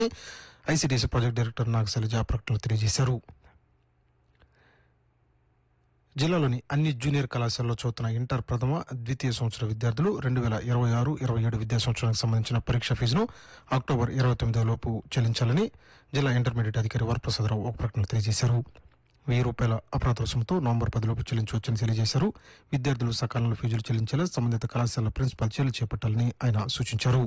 ICDC project director Naga Shailaja ప్రకటనలో తెలియజేశారు జిల్లాలోని అన్ని జూనియర్ కళాశాలలో చదువుతున్న ఇంటర్ ప్రథమ ద్వితీయ సంవత్సర విద్యార్థులు రెండు వేల ఇరవై ఆరు ఇరవై ఏడు విద్యా సంవత్సరానికి సంబంధించిన పరీక్ష ఫీజును అక్టోబర్ ఇరవై తొమ్మిదో లోపు చెల్లించాలని జిల్లా ఇంటర్మీడియట్ అధికారి వరప్రసాదరావు ఒక ప్రకటన తెలియజేశారు వెయ్యి రూపాయల అపరాధ రుసుముతో నవంబర్ పదిలోపు చెల్లించవచ్చని తెలియజేశారు విద్యార్థులు సకాలంలో ఫీజులు చెల్లించేలా సంబంధిత కళాశాల ప్రిన్సిపాల్ చర్యలు చేపట్టాలని ఆయన సూచించారు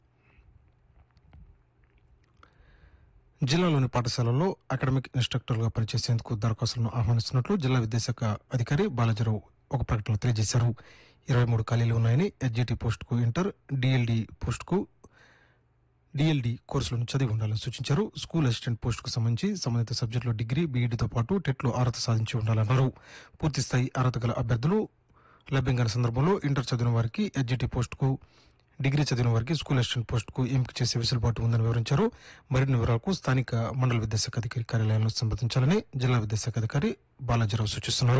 జిల్లాలోని పాఠశాలల్లో అకాడమిక్ ఇన్స్ట్రక్టర్లుగా పనిచేసేందుకు దరఖాస్తులను ఆహ్వానిస్తున్నట్లు జిల్లా విద్యాశాఖ అధికారి బాలాజీరావు ఒక ప్రకటనలో తెలియజేశారు ఇరవై మూడు ఖాళీలు ఉన్నాయని హెచ్జిటి పోస్టుకు ఇంటర్ డిఎల్డి పోస్టుకు డిఎల్డి కోర్సులను చదివి ఉండాలని సూచించారు స్కూల్ అసిస్టెంట్ పోస్టుకు సంబంధించి సంబంధిత సబ్జెక్టులో డిగ్రీ బీఈడీతో పాటు టెట్లో అర్హత సాధించి ఉండాలన్నారు పూర్తిస్థాయి అర్హత గల అభ్యర్థులు లభ్యం కాని సందర్భంలో ఇంటర్ చదివిన వారికి హెచ్జిటి పోస్టుకు డిగ్రీ చదివిన వారికి స్కూల్ అసిస్టెంట్ పోస్టుకు ఎంపిక చేసే వెసులుబాటు ఉందని వివరించారు మరిన్ని వివరాలకు స్థానిక మండల విద్యాశాఖ అధికారి కార్యాలయంలో సంప్రదించాలని జిల్లా విద్యాశాఖ అధికారి బాలాజీరావు సూచిస్తున్నారు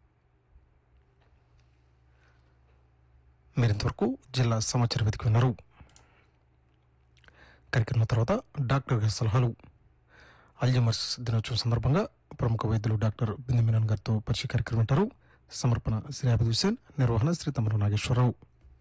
మీరింతవరకు జిల్లా సమాచార వేదిక విన్నారు కార్యక్రమం తర్వాత డాక్టర్ గారి సలహాలు అల్జమర్స్ దినోత్సవం సందర్భంగా ప్రముఖ వైద్యులు డాక్టర్ బిందు మీనన్ గారితో పరిచయ కార్యక్రమం వింటారు సమర్పణ శ్రీ అభిద్ హుసేన్ నిర్వహణ శ్రీ తమరు నాగేశ్వరరావు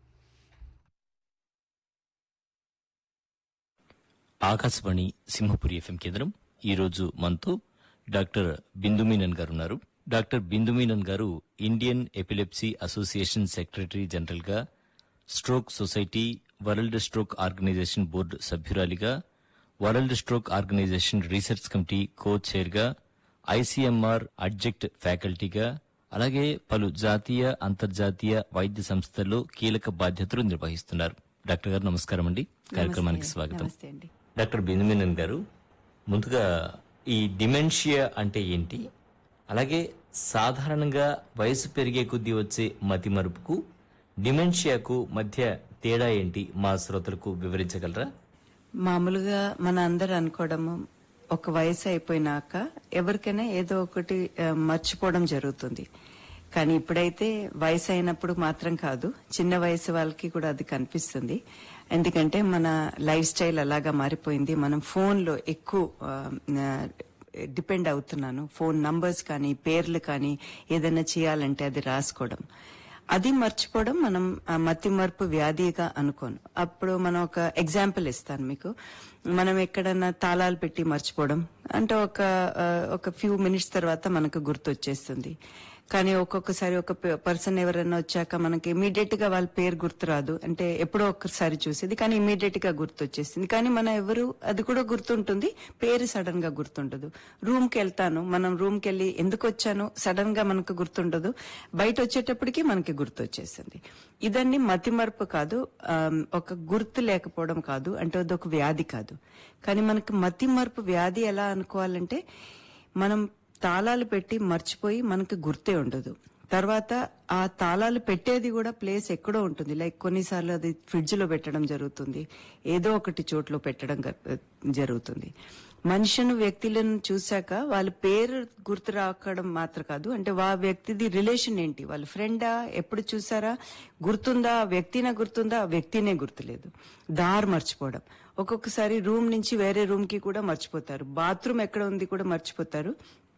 ఆకాశవాణి సింహపురి ఎఫ్ఎం కేంద్రం ఈ రోజు మనతో డాక్టర్ బిందు మీనన్ గారు ఉన్నారు డాక్టర్ బిందు మీనన్ గారు Indian epilepsy association secretary general గా stroke society world stroke organisation board సభ్యురాలిగా world stroke organisation research committee co chair గా ఐసీఎంఆర్ అడ్జెక్ట్ ఫ్యాకల్టీగా అలాగే పలు జాతీయ అంతర్జాతీయ వైద్య సంస్థల్లో కీలక బాధ్యతలు నిర్వహిస్తున్నారు డాక్టర్ గారు నమస్కారం అండి కార్యక్రమానికి నమస్తే. స్వాగతం నమస్తే అండి డాక్టర్ బిందుమినన్ గారు ముందుగా ఈ డిమెన్షియా అంటే ఏంటి అలాగే సాధారణంగా వయసు పెరిగే కొద్దీ వచ్చే మతి మరుపుకు డిమెన్షియాకు మధ్య తేడా ఏంటి మా శ్రోతలకు వివరించగలరా మామూలుగా మన అందరు అనుకోవడము ఒక వయసు అయిపోయినాక ఎవరికైనా ఏదో ఒకటి ఆ, మర్చిపోవడం జరుగుతుంది కానీ ఇప్పుడైతే వయసు అయినప్పుడు మాత్రం కాదు చిన్న వయసు వాళ్ళకి కూడా అది కనిపిస్తుంది ఎందుకంటే మన లైఫ్ స్టైల్ అలాగా మారిపోయింది మనం ఫోన్లో ఎక్కువ ఆ, ఆ, డిపెండ్ అవుతున్నాను ఫోన్ నంబర్స్ కానీ పేర్లు కానీ ఏదైనా చేయాలంటే అది రాసుకోవడం అది మర్చిపోవడం మనం ఆ మతి మరుపు వ్యాధిగా అనుకోను అప్పుడు మనం ఒక ఎగ్జాంపుల్ ఇస్తాను మీకు మనం ఎక్కడన్నా తాళాలు పెట్టి మర్చిపోవడం అంటే ఒక ఆ, ఒక ఫ్యూ మినిట్స్ తర్వాత మనకు గుర్తొచ్చేస్తుంది కానీ ఒక్కొక్కసారి ఒక పర్సన్ ఎవరైనా వచ్చాక మనకి ఇమీడియట్ గా వాళ్ళ పేరు గుర్తురాదు అంటే ఎప్పుడో ఒక్కసారి చూసేది కానీ ఇమీడియట్ గా గుర్తొచ్చేస్తుంది కానీ మన ఎవరు అది కూడా గుర్తుంటుంది పేరు సడన్ గా గుర్తుండదు రూమ్ కి వెళ్తాను మనం రూమ్ కి వెళ్ళి ఎందుకు వచ్చాను సడన్ గా మనకు గుర్తుండదు బయట వచ్చేటప్పటికి మనకి గుర్తొచ్చేస్తుంది ఇదన్నీ మతిమరుపు కాదు ఆమ్, ఒక గుర్తు లేకపోవడం కాదు అంటే అది ఒక వ్యాధి కాదు కానీ మనకి మతిమరుపు వ్యాధి ఎలా అనుకోవాలంటే మనం తాళాలు పెట్టి మర్చిపోయి మనకి గుర్తే ఉండదు తర్వాత ఆ తాళాలు పెట్టేది కూడా ప్లేస్ ఎక్కడో ఉంటుంది లైక్ కొన్నిసార్లు అది ఫ్రిడ్జ్ లో పెట్టడం జరుగుతుంది ఏదో ఒకటి చోట్లో పెట్టడం గ- జరుగుతుంది మనుషును వ్యక్తులను చూశాక వాళ్ళ పేరు గుర్తు రాకడం మాత్రం కాదు అంటే వా వ్యక్తిది రిలేషన్ ఏంటి వాళ్ళ ఫ్రెండా ఎప్పుడు చూసారా గుర్తుందా ఆ వ్యక్తినే గుర్తుందా ఆ వ్యక్తినే గుర్తులేదు దారి మర్చిపోవడం ఒక్కొక్కసారి రూమ్ నుంచి వేరే రూమ్ కి కూడా మర్చిపోతారు బాత్రూమ్ ఎక్కడ ఉంది కూడా మర్చిపోతారు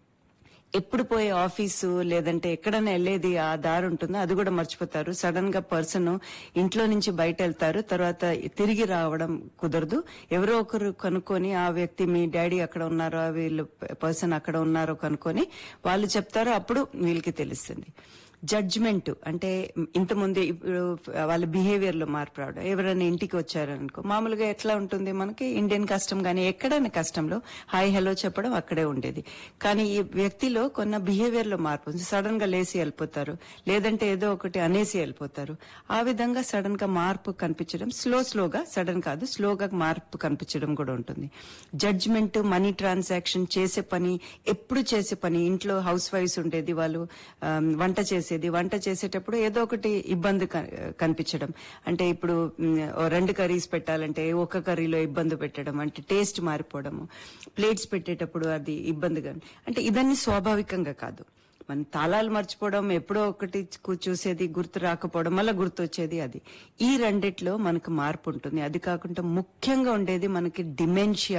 ఎప్పుడు పోయే ఆఫీసు లేదంటే ఎక్కడైనా వెళ్ళేది ఆ దారి ఉంటుందో అది కూడా మర్చిపోతారు సడన్ గా పర్సన్ ఇంట్లో నుంచి బయట వెళ్తారు తర్వాత తిరిగి రావడం కుదరదు ఎవరో ఒకరు కనుక్కొని ఆ వ్యక్తి మీ డాడీ అక్కడ ఉన్నారో వీళ్ళు పర్సన్ అక్కడ ఉన్నారో కనుక్కొని వాళ్ళు చెప్తారో అప్పుడు వీళ్ళకి తెలుస్తుంది జడ్జ్మెంట్ అంటే ఇంతకుముందు ఇప్పుడు వాళ్ళ బిహేవియర్ లో మార్పు రావడం ఎవరైనా ఇంటికి వచ్చారనుకో మామూలుగా ఎట్లా ఉంటుంది మనకి ఇండియన్ కష్టం కానీ ఎక్కడైనా కష్టంలో హాయ్ హలో చెప్పడం అక్కడే ఉండేది కానీ ఈ వ్యక్తిలో కొన్న బిహేవియర్ లో మార్పు ఉంది సడన్ గా లేసి వెళ్ళిపోతారు లేదంటే ఏదో ఒకటి అనేసి వెళ్ళిపోతారు ఆ విధంగా సడన్ గా మార్పు కనిపించడం స్లో స్లోగా సడన్ కాదు స్లోగా మార్పు కనిపించడం కూడా ఉంటుంది జడ్జ్మెంట్ మనీ ట్రాన్సాక్షన్ చేసే పని ఎప్పుడు చేసే పని ఇంట్లో హౌస్ వైఫ్స్ ఉండేది వాళ్ళు ఆమ్, వంట చేసేది వంట చేసేటప్పుడు ఏదో ఒకటి ఇబ్బంది క- కనిపించడం అంటే ఇప్పుడు మ్, ఓ రెండు కర్రీస్ పెట్టాలంటే ఒక కర్రీలో ఇబ్బంది పెట్టడం అంటే టేస్ట్ మారిపోవడము ప్లేట్స్ పెట్టేటప్పుడు అది ఇబ్బందిగా అంటే ఇదన్నీ స్వాభావికంగా కాదు మన తాళాలు మర్చిపోవడం ఎప్పుడో ఒకటి కు- చూసేది గుర్తు రాకపోవడం మళ్ళీ గుర్తు వచ్చేది అది ఈ రెండిట్లో మనకు మార్పు ఉంటుంది అది కాకుండా ముఖ్యంగా ఉండేది మనకి డిమెన్షియా